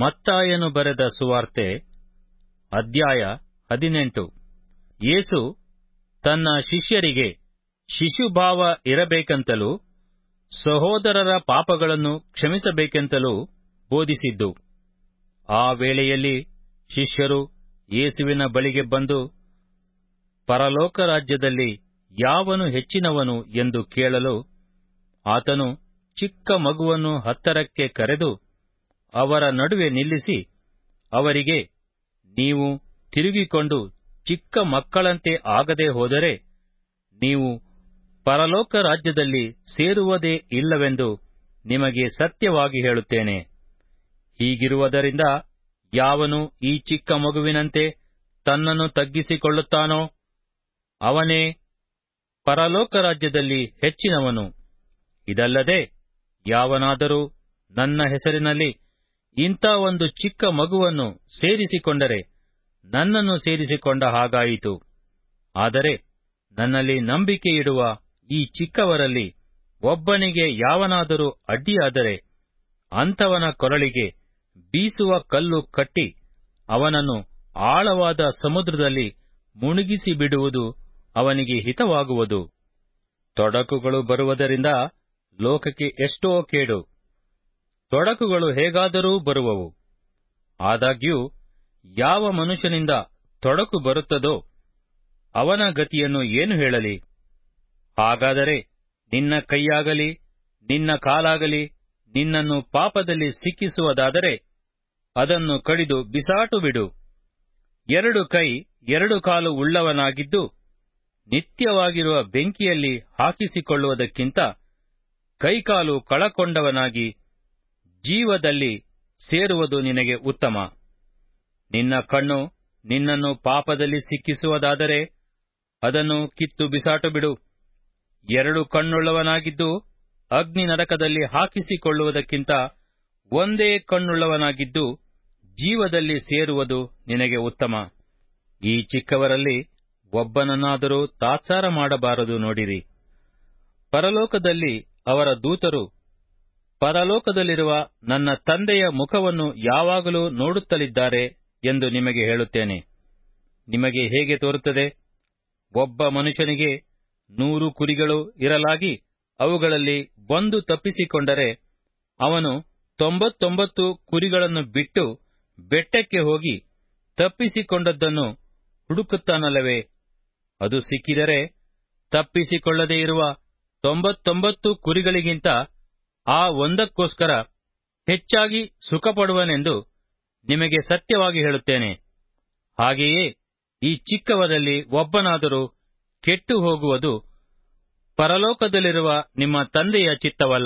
ಮತ್ತಾಯನು ಬರೆದ ಸುವಾರ್ತೆ ಅಧ್ಯಾಯ ಹದಿನೆಂಟು ಯೇಸು ತನ್ನ ಶಿಷ್ಯರಿಗೆ ಶಿಶುಭಾವ ಇರಬೇಕೆಂತಲೂ ಸಹೋದರರ ಪಾಪಗಳನ್ನು ಕ್ಷಮಿಸಬೇಕೆಂತಲೂ ಬೋಧಿಸಿದ್ದು ಆ ವೇಳೆಯಲ್ಲಿ ಶಿಷ್ಯರು ಯೇಸುವಿನ ಬಳಿಗೆ ಬಂದು ಪರಲೋಕ ರಾಜ್ಯದಲ್ಲಿ ಯಾವನು ಹೆಚ್ಚಿನವನು ಎಂದು ಕೇಳಲು ಆತನು ಚಿಕ್ಕ ಮಗುವನ್ನು ಹತ್ತರಕ್ಕೆ ಕರೆದು ಅವರ ನಡುವೆ ನಿಲ್ಲಿಸಿ ಅವರಿಗೆ ನೀವು ತಿರುಗಿಕೊಂಡು ಚಿಕ್ಕ ಮಕ್ಕಳಂತೆ ಆಗದೆ ಹೋದರೆ ನೀವು ಪರಲೋಕ ರಾಜ್ಯದಲ್ಲಿ ಸೇರುವುದೇ ಇಲ್ಲವೆಂದು ನಿಮಗೆ ಸತ್ಯವಾಗಿ ಹೇಳುತ್ತೇನೆ ಹೀಗಿರುವುದರಿಂದ ಯಾವನು ಈ ಚಿಕ್ಕ ಮಗುವಿನಂತೆ ತನ್ನನ್ನು ತಗ್ಗಿಸಿಕೊಳ್ಳುತ್ತಾನೋ ಅವನೇ ಪರಲೋಕ ರಾಜ್ಯದಲ್ಲಿ ಹೆಚ್ಚಿನವನು ಇದಲ್ಲದೆ ಯಾವನಾದರೂ ನನ್ನ ಹೆಸರಿನಲ್ಲಿ ಇಂಥ ಒಂದು ಚಿಕ್ಕ ಮಗುವನ್ನು ಸೇರಿಸಿಕೊಂಡರೆ ನನ್ನನ್ನು ಸೇರಿಸಿಕೊಂಡ ಹಾಗಾಯಿತು ಆದರೆ ನನ್ನಲ್ಲಿ ನಂಬಿಕೆ ಇಡುವ ಈ ಚಿಕ್ಕವರಲ್ಲಿ ಒಬ್ಬನಿಗೆ ಯಾವನಾದರೂ ಅಡ್ಡಿಯಾದರೆ ಅಂಥವನ ಕೊರಳಿಗೆ ಬೀಸುವ ಕಲ್ಲು ಕಟ್ಟಿ ಅವನನ್ನು ಆಳವಾದ ಸಮುದ್ರದಲ್ಲಿ ಮುಳುಗಿಸಿ ಬಿಡುವುದು ಅವನಿಗೆ ಹಿತವಾಗುವುದು ತೊಡಕುಗಳು ಬರುವುದರಿಂದ ಲೋಕಕ್ಕೆ ಎಷ್ಟೋ ಕೇಡು ತೊಡಕುಗಳು ಹೇಗಾದರೂ ಬರುವವು ಆದಾಗ್ಯೂ ಯಾವ ಮನುಷ್ಯನಿಂದ ತೊಡಕು ಬರುತ್ತದೋ ಅವನ ಗತಿಯನ್ನು ಏನು ಹೇಳಲಿ ಹಾಗಾದರೆ ನಿನ್ನ ಕೈಯಾಗಲಿ ನಿನ್ನ ಕಾಲಾಗಲಿ ನಿನ್ನನ್ನು ಪಾಪದಲ್ಲಿ ಸಿಕ್ಕಿಸುವುದಾದರೆ ಅದನ್ನು ಕಡಿದು ಬಿಸಾಟು ಬಿಡು ಎರಡು ಕೈ ಎರಡು ಕಾಲು ಉಳ್ಳವನಾಗಿದ್ದು ನಿತ್ಯವಾಗಿರುವ ಬೆಂಕಿಯಲ್ಲಿ ಹಾಕಿಸಿಕೊಳ್ಳುವುದಕ್ಕಿಂತ ಕೈಕಾಲು ಕಳಕೊಂಡವನಾಗಿ ಜೀವದಲ್ಲಿ ಸೇರುವುದು ನಿನಗೆ ಉತ್ತಮ ನಿನ್ನ ಕಣ್ಣು ನಿನ್ನನ್ನು ಪಾಪದಲ್ಲಿ ಸಿಕ್ಕಿಸುವುದಾದರೆ ಅದನ್ನು ಕಿತ್ತು ಬಿಸಾಟು ಬಿಡು ಎರಡು ಕಣ್ಣುಳ್ಳವನಾಗಿದ್ದು ಅಗ್ನಿ ನರಕದಲ್ಲಿ ಹಾಕಿಸಿಕೊಳ್ಳುವುದಕ್ಕಿಂತ ಒಂದೇ ಕಣ್ಣುಳ್ಳವನಾಗಿದ್ದು ಜೀವದಲ್ಲಿ ಸೇರುವುದು ನಿನಗೆ ಉತ್ತಮ ಈ ಚಿಕ್ಕವರಲ್ಲಿ ಒಬ್ಬನನ್ನಾದರೂ ತಾತ್ಸಾರ ಮಾಡಬಾರದು ನೋಡಿರಿ ಪರಲೋಕದಲ್ಲಿ ಅವರ ದೂತರು ಪರಲೋಕದಲ್ಲಿರುವ ನನ್ನ ತಂದೆಯ ಮುಖವನ್ನು ಯಾವಾಗಲೂ ನೋಡುತ್ತಲಿದ್ದಾರೆ ಎಂದು ನಿಮಗೆ ಹೇಳುತ್ತೇನೆ ನಿಮಗೆ ಹೇಗೆ ತೋರುತ್ತದೆ ಒಬ್ಬ ಮನುಷ್ಯನಿಗೆ ನೂರು ಕುರಿಗಳು ಇರಲಾಗಿ ಅವುಗಳಲ್ಲಿ ಒಂದು ತಪ್ಪಿಸಿಕೊಂಡರೆ ಅವನು ತೊಂಬತ್ತೊಂಬತ್ತು ಕುರಿಗಳನ್ನು ಬಿಟ್ಟು ಬೆಟ್ಟಕ್ಕೆ ಹೋಗಿ ತಪ್ಪಿಸಿಕೊಂಡದ್ದನ್ನು ಹುಡುಕುತ್ತಾನಲ್ಲವೇ ಅದು ಸಿಕ್ಕಿದರೆ ತಪ್ಪಿಸಿಕೊಳ್ಳದೇ ಇರುವ ತೊಂಬತ್ತೊಂಬತ್ತು ಕುರಿಗಳಿಗಿಂತ ಆ ಒಂದಕ್ಕೋಸ್ಕರ ಹೆಚ್ಚಾಗಿ ಸುಖಪಡುವನೆಂದು ನಿಮಗೆ ಸತ್ಯವಾಗಿ ಹೇಳುತ್ತೇನೆ ಹಾಗೆಯೇ ಈ ಚಿಕ್ಕವರಲ್ಲಿ ಒಬ್ಬನಾದರೂ ಕೆಟ್ಟು ಹೋಗುವುದು ಪರಲೋಕದಲ್ಲಿರುವ ನಿಮ್ಮ ತಂದೆಯ ಚಿತ್ತವಲ್ಲ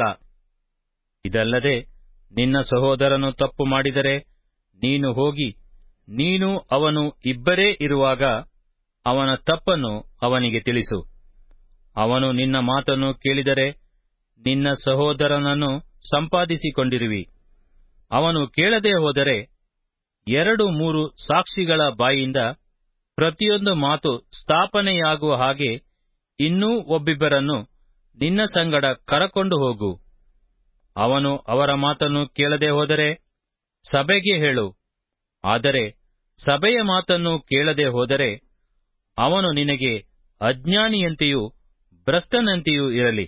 ಇದಲ್ಲದೆ ನಿನ್ನ ಸಹೋದರನು ತಪ್ಪು ಮಾಡಿದರೆ ನೀನು ಹೋಗಿ ನೀನು ಅವನು ಇಬ್ಬರೇ ಇರುವಾಗ ಅವನ ತಪ್ಪನ್ನು ಅವನಿಗೆ ತಿಳಿಸು ಅವನು ನಿನ್ನ ಮಾತನ್ನು ಕೇಳಿದರೆ ನಿನ್ನ ಸಹೋದರನನ್ನು ಸಂಪಾದಿಸಿಕೊಂಡಿರುವಿ ಅವನು ಕೇಳದೆ ಹೋದರೆ ಎರಡು ಮೂರು ಸಾಕ್ಷಿಗಳ ಬಾಯಿಂದ ಪ್ರತಿಯೊಂದು ಮಾತು ಸ್ಥಾಪನೆಯಾಗುವ ಹಾಗೆ ಇನ್ನೂ ಒಬ್ಬಿಬ್ಬರನ್ನು ನಿನ್ನ ಸಂಗಡ ಕರಕೊಂಡು ಹೋಗು ಅವನು ಅವರ ಮಾತನ್ನು ಕೇಳದೆ ಹೋದರೆ ಸಭೆಗೆ ಹೇಳು ಆದರೆ ಸಭೆಯ ಮಾತನ್ನು ಕೇಳದೆ ಹೋದರೆ ಅವನು ನಿನಗೆ ಅಜ್ಞಾನಿಯಂತೆಯೂ ಭ್ರಷ್ಟನಂತೆಯೂ ಇರಲಿ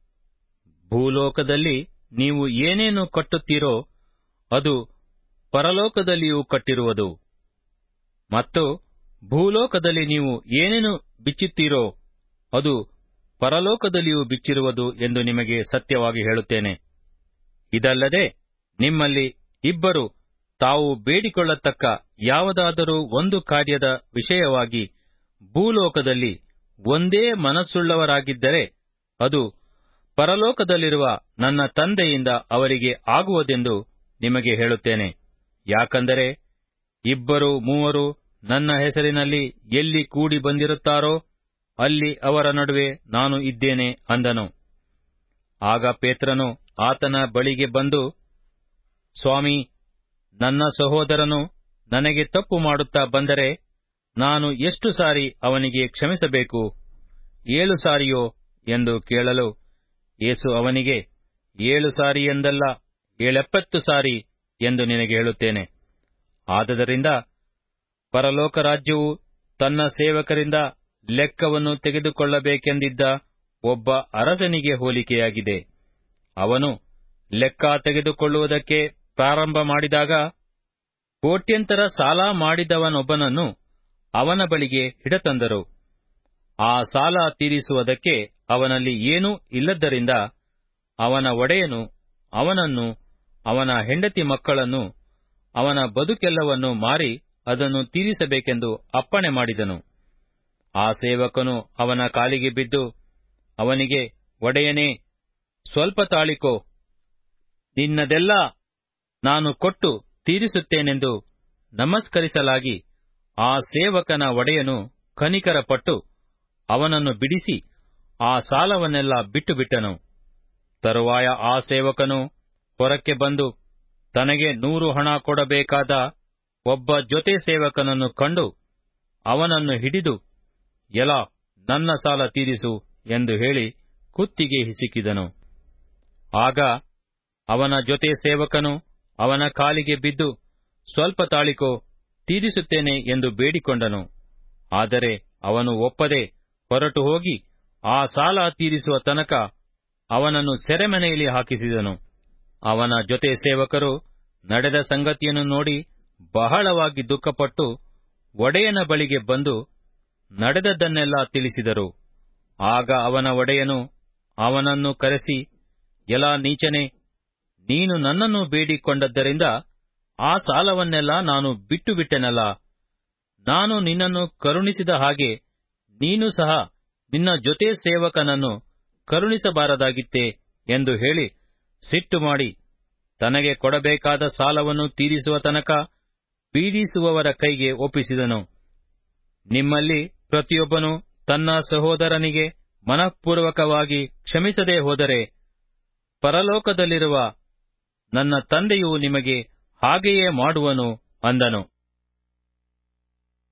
ಭೂಲೋಕದಲ್ಲಿ ನೀವು ಏನೇನು ಕಟ್ಟುತ್ತೀರೋ ಅದು ಪರಲೋಕದಲ್ಲಿಯೂ ಕಟ್ಟಿರುವುದು ಮತ್ತು ಭೂಲೋಕದಲ್ಲಿ ನೀವು ಏನೇನು ಬಿಚ್ಚುತ್ತೀರೋ ಅದು ಪರಲೋಕದಲ್ಲಿಯೂ ಬಿಚ್ಚಿರುವುದು ಎಂದು ನಿಮಗೆ ಸತ್ಯವಾಗಿ ಹೇಳುತ್ತೇನೆ ಇದಲ್ಲದೆ ನಿಮ್ಮಲ್ಲಿ ಇಬ್ಬರು ತಾವು ಬೇಡಿಕೊಳ್ಳತಕ್ಕ ಯಾವುದಾದರೂ ಒಂದು ಕಾರ್ಯದ ವಿಷಯವಾಗಿ ಭೂಲೋಕದಲ್ಲಿ ಒಂದೇ ಮನಸ್ಸುಳ್ಳವರಾಗಿದ್ದರೆ ಅದು ಪರಲೋಕದಲ್ಲಿರುವ ನನ್ನ ತಂದೆಯಿಂದ ಅವರಿಗೆ ಆಗುವುದೆಂದು ನಿಮಗೆ ಹೇಳುತ್ತೇನೆ ಯಾಕಂದರೆ ಇಬ್ಬರು ಮೂವರು ನನ್ನ ಹೆಸರಿನಲ್ಲಿ ಎಲ್ಲಿ ಕೂಡಿ ಬಂದಿರುತ್ತಾರೋ ಅಲ್ಲಿ ಅವರ ನಡುವೆ ನಾನು ಇದ್ದೇನೆ ಅಂದನು ಆಗ ಪೇತ್ರನು ಆತನ ಬಳಿಗೆ ಬಂದು ಸ್ವಾಮಿ ನನ್ನ ಸಹೋದರನು ನನಗೆ ತಪ್ಪು ಮಾಡುತ್ತಾ ಬಂದರೆ ನಾನು ಎಷ್ಟು ಸಾರಿ ಅವನಿಗೆ ಕ್ಷಮಿಸಬೇಕು ಏಳು ಸಾರಿಯೋ ಎಂದು ಕೇಳಲು ಯೇಸು ಅವನಿಗೆ ಏಳು ಸಾರಿ ಎಂದಲ್ಲ ಏಳೆಪ್ಪತ್ತು ಸಾರಿ ಎಂದು ನಿನಗೆ ಹೇಳುತ್ತೇನೆ ಆದದರಿಂದ ಪರಲೋಕ ರಾಜ್ಯವು ತನ್ನ ಸೇವಕರಿಂದ ಲೆಕ್ಕವನ್ನು ತೆಗೆದುಕೊಳ್ಳಬೇಕೆಂದಿದ್ದ ಒಬ್ಬ ಅರಸನಿಗೆ ಹೋಲಿಕೆಯಾಗಿದೆ ಅವನು ಲೆಕ್ಕ ತೆಗೆದುಕೊಳ್ಳುವುದಕ್ಕೆ ಪ್ರಾರಂಭ ಮಾಡಿದಾಗ ಕೋಟ್ಯಂತರ ಸಾಲ ಮಾಡಿದವನೊಬ್ಬನನ್ನು ಅವನ ಬಳಿಗೆ ಹಿಡತಂದರು ಆ ಸಾಲ ತೀರಿಸುವುದಕ್ಕೆ ಅವನಲ್ಲಿ ಏನೂ ಇಲ್ಲದ್ದರಿಂದ ಅವನ ಒಡೆಯನು ಅವನನ್ನು ಅವನ ಹೆಂಡತಿ ಮಕ್ಕಳನ್ನು ಅವನ ಬದುಕೆಲ್ಲವನ್ನು ಮಾರಿ ಅದನ್ನು ತೀರಿಸಬೇಕೆಂದು ಅಪ್ಪಣೆ ಮಾಡಿದನು ಆ ಸೇವಕನು ಅವನ ಕಾಲಿಗೆ ಬಿದ್ದು ಅವನಿಗೆ ಒಡೆಯನೇ ಸ್ವಲ್ಪ ತಾಳಿಕೋ ನಿನ್ನದೆಲ್ಲ ನಾನು ಕೊಟ್ಟು ತೀರಿಸುತ್ತೇನೆಂದು ನಮಸ್ಕರಿಸಲಾಗಿ ಆ ಸೇವಕನ ಒಡೆಯನು ಕನಿಕರಪಟ್ಟು ಅವನನ್ನು ಬಿಡಿಸಿ ಆ ಸಾಲವನ್ನೆಲ್ಲ ಬಿಟ್ಟು ಬಿಟ್ಟನು ತರುವಾಯ ಆ ಸೇವಕನು ಹೊರಕ್ಕೆ ಬಂದು ತನಗೆ ನೂರು ಹಣ ಕೊಡಬೇಕಾದ ಒಬ್ಬ ಜೊತೆ ಸೇವಕನನ್ನು ಕಂಡು ಅವನನ್ನು ಹಿಡಿದು ಎಲ ನನ್ನ ಸಾಲ ತೀರಿಸು ಎಂದು ಹೇಳಿ ಕುತ್ತಿಗೆ ಹಿಸುಕಿದನು ಆಗ ಅವನ ಜೊತೆ ಸೇವಕನು ಅವನ ಕಾಲಿಗೆ ಬಿದ್ದು ಸ್ವಲ್ಪ ತಾಳಿಕೋ ತೀರಿಸುತ್ತೇನೆ ಎಂದು ಬೇಡಿಕೊಂಡನು ಆದರೆ ಅವನು ಒಪ್ಪದೆ ಹೊರಟು ಹೋಗಿ ಆ ಸಾಲ ತೀರಿಸುವ ತನಕ ಅವನನ್ನು ಸೆರೆಮನೆಯಲ್ಲಿ ಹಾಕಿಸಿದನು ಅವನ ಜೊತೆ ಸೇವಕರು ನಡೆದ ಸಂಗತಿಯನ್ನು ನೋಡಿ ಬಹಳವಾಗಿ ದುಃಖಪಟ್ಟು ಒಡೆಯನ ಬಳಿಗೆ ಬಂದು ನಡೆದದ್ದನ್ನೆಲ್ಲ ತಿಳಿಸಿದರು ಆಗ ಅವನ ಒಡೆಯನು ಅವನನ್ನು ಕರೆಸಿ ಎಲಾ ನೀಚನೆ ನೀನು ನನ್ನನ್ನು ಬೇಡಿಕೊಂಡದ್ದರಿಂದ ಆ ಸಾಲವನ್ನೆಲ್ಲ ನಾನು ಬಿಟ್ಟು ಬಿಟ್ಟೆನಲ್ಲ ನಾನು ನಿನ್ನನ್ನು ಕರುಣಿಸಿದ ಹಾಗೆ ನೀನು ಸಹ ನಿನ್ನ ಜೊತೆ ಸೇವಕನನ್ನು ಕರುಣಿಸಬಾರದಾಗಿತ್ತೇ ಎಂದು ಹೇಳಿ ಸಿಟ್ಟು ಮಾಡಿ ತನಗೆ ಕೊಡಬೇಕಾದ ಸಾಲವನ್ನು ತೀರಿಸುವ ತನಕ ಪೀಡಿಸುವವರ ಕೈಗೆ ಒಪ್ಪಿಸಿದನು ನಿಮ್ಮಲ್ಲಿ ಪ್ರತಿಯೊಬ್ಬನು ತನ್ನ ಸಹೋದರನಿಗೆ ಮನಃಪೂರ್ವಕವಾಗಿ ಕ್ಷಮಿಸದೆ ಹೋದರೆ ಪರಲೋಕದಲ್ಲಿರುವ ನನ್ನ ತಂದೆಯು ನಿಮಗೆ ಹಾಗೆಯೇ ಮಾಡುವನು ಅಂದನು